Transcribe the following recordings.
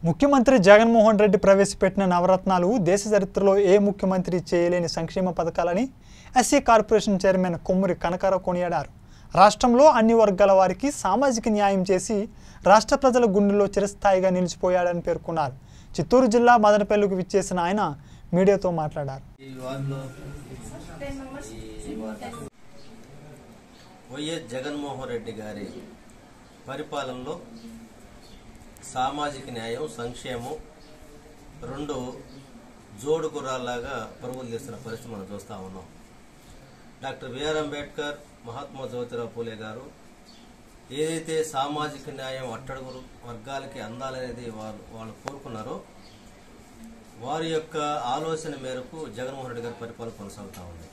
ముఖ్యమంత్రి జగన్మోహన్ రెడ్డి ప్రవేశపెట్టిన నవరత్నాలు దేశ చరిత్రలో ఏ ముఖ్యమంత్రి చేయలేని సంక్షేమ పథకాలని SC corporation chairman Kommuri Kanakarao కొనియాడారు రాష్ట్రంలో అన్ని వర్గాల వారికి సామాజిక న్యాయం చేసి రాష్ట్ర ప్రజల గుండెల్లో చిరస్థాయిగా నిలిచిపోయాడని పేర్కొన్నారు చిత్తూరు జిల్లా మదనపల్లికి విచ్చేసిన ఆయన మీడియాతో మాట్లాడారు ఈ వార్డులో ఈ వార్డు వైఎస్ జగన్మోహన్ రెడ్డి గారి పరిపాలనలో సామాజిక న్యాయం సంక్షేమం రెండు జోడు గుర్రాల్లాగా పరుగులు తీస్తున్న పరిస్థితి మనం చూస్తూ ఉన్నాం డాక్టర్ బిఆర్ అంబేద్కర్ మహాత్మా జ్యోతిరావు పూలే గారు ఏదైతే సామాజిక న్యాయం అట్టడుగు వర్గాలకి అందాలనేది వాళ్ళు వాళ్ళు కోరుకున్నారో వారి యొక్క ఆలోచన మేరకు జగన్మోహన్ రెడ్డి గారి పరిపాలన కొనసాగుతూ ఉంది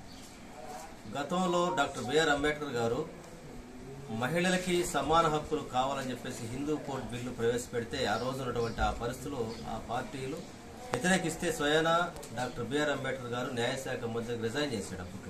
గతంలో డాక్టర్ బిఆర్ అంబేద్కర్ గారు మహిళలకి సమాన హక్కులు కావాలని చెప్పేసి హిందూ కోర్టు బిల్లు ప్రవేశపెడితే ఆ రోజు ఉన్నటువంటి ఆ పరిస్థితులు ఆ పార్టీలు వ్యతిరేకిస్తే స్వయాన డాక్టర్ బిఆర్ అంబేద్కర్ గారు న్యాయశాఖ మంత్రికి రిజైన్ చేశాడు అప్పట్లో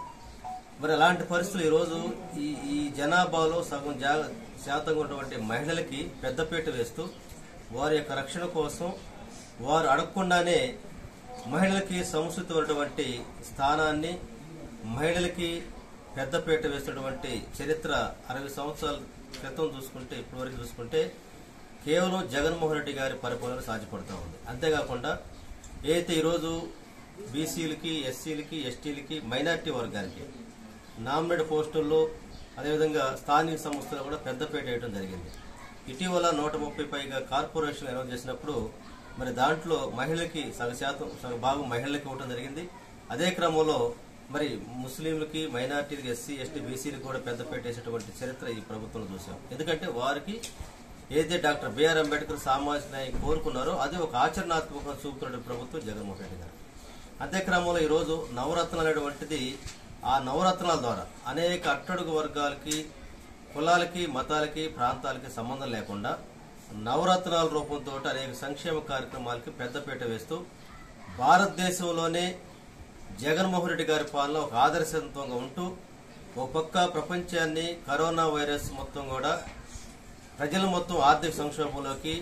మరి అలాంటి పరిస్థితులు ఈరోజు ఈ ఈ జనాభాలో సగం జా శాతంగా ఉన్నటువంటి మహిళలకి పెద్దపీట వేస్తూ వారి యొక్క రక్షణ కోసం వారు అడగకుండానే మహిళలకి సంస్కృతమైనటువంటి స్థానాన్ని మహిళలకి పెద్దపీట వేసినటువంటి చరిత్ర అరవై సంవత్సరాల క్రితం చూసుకుంటే ఇప్పటివరకు చూసుకుంటే కేవలం జగన్మోహన్ రెడ్డి గారి పరిపాలన సాధ్యపడుతూ ఉంది అంతేకాకుండా ఏదైతే ఈరోజు బీసీలకి ఎస్సీలకి ఎస్టీలకి మైనార్టీ వర్గానికి నామినేట్ పోస్టుల్లో అదేవిధంగా స్థానిక సంస్థలు కూడా పెద్దపేట వేయడం జరిగింది ఇటీవల నూట ముప్పై పైగా కార్పొరేషన్ అనౌన్స్ చేసినప్పుడు మరి దాంట్లో మహిళలకి సగ శాతం సగ భాగం మహిళలకి ఇవ్వడం జరిగింది అదే క్రమంలో మరి ముస్లింలకి మైనార్టీలకి ఎస్సీ ఎస్టీ బీసీలకు కూడా పెద్దపేట వేసేటువంటి చరిత్ర ఈ ప్రభుత్వంలో చూసాం ఎందుకంటే వారికి ఏదైతే డాక్టర్ బిఆర్ అంబేద్కర్ సామాజిక న్యాయం కోరుకున్నారో అది ఒక ఆచరణాత్మక చూపుతున్న ప్రభుత్వం జగన్మోహన్ రెడ్డి గారు అదే క్రమంలో ఈరోజు నవరత్నాలు అనేటువంటిది ఆ నవరత్నాల ద్వారా అనేక అట్టడుగు వర్గాలకి కులాలకి మతాలకి ప్రాంతాలకి సంబంధం లేకుండా నవరత్నాల రూపంతో అనేక సంక్షేమ కార్యక్రమాలకి పెద్దపీట వేస్తూ భారతదేశంలోనే జగన్మోహన్ రెడ్డి గారి పాలన ఒక ఆదర్శవంతంగా ఉంటూ ఒక పక్క ప్రపంచాన్ని కరోనా వైరస్ మొత్తం కూడా ప్రజలు మొత్తం ఆర్థిక సంక్షోభంలోకి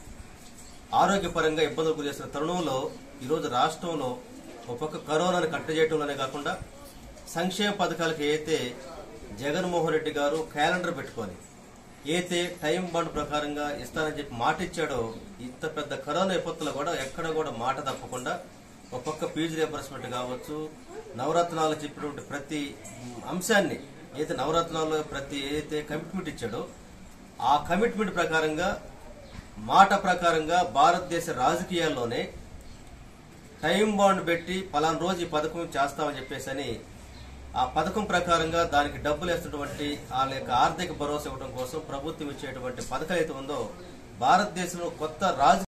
ఆరోగ్యపరంగా ఇబ్బందులు గురిచేసిన తరుణంలో ఈరోజు రాష్ట్రంలో ఒక పక్క కరోనాను కట్టజేయటంలోనే కాకుండా సంక్షేమ పథకాలకు అయితే జగన్మోహన్ రెడ్డి గారు క్యాలెండర్ పెట్టుకొని అయితే టైం బాండ్ ప్రకారంగా ఇస్తానని చెప్పి మాట ఇచ్చాడో ఇంత పెద్ద కరోనా విపత్తులో కూడా ఎక్కడ కూడా మాట తప్పకుండా ఒక పక్క ఫీజు రియంబర్స్మెంట్ కావచ్చు నవరత్నాలు చెప్పినటువంటి ప్రతి అంశాన్ని ఏదైతే నవరత్నాల్లో ప్రతి ఏదైతే కమిట్మెంట్ ఇచ్చాడో ఆ కమిట్మెంట్ ప్రకారంగా మాట ప్రకారంగా భారతదేశ రాజకీయాల్లోనే టైం బాండ్ పెట్టి పలానా రోజు ఈ పథకం చేస్తామని చెప్పేసి అని ఆ పథకం ప్రకారంగా దానికి డబ్బులు వేస్తున్నటువంటి వాళ్ళ యొక్క ఆర్థిక భరోసా ఇవ్వడం కోసం ప్రభుత్వం ఇచ్చేటువంటి పథకం అయితే ఉందో భారతదేశంలో కొత్త రాజ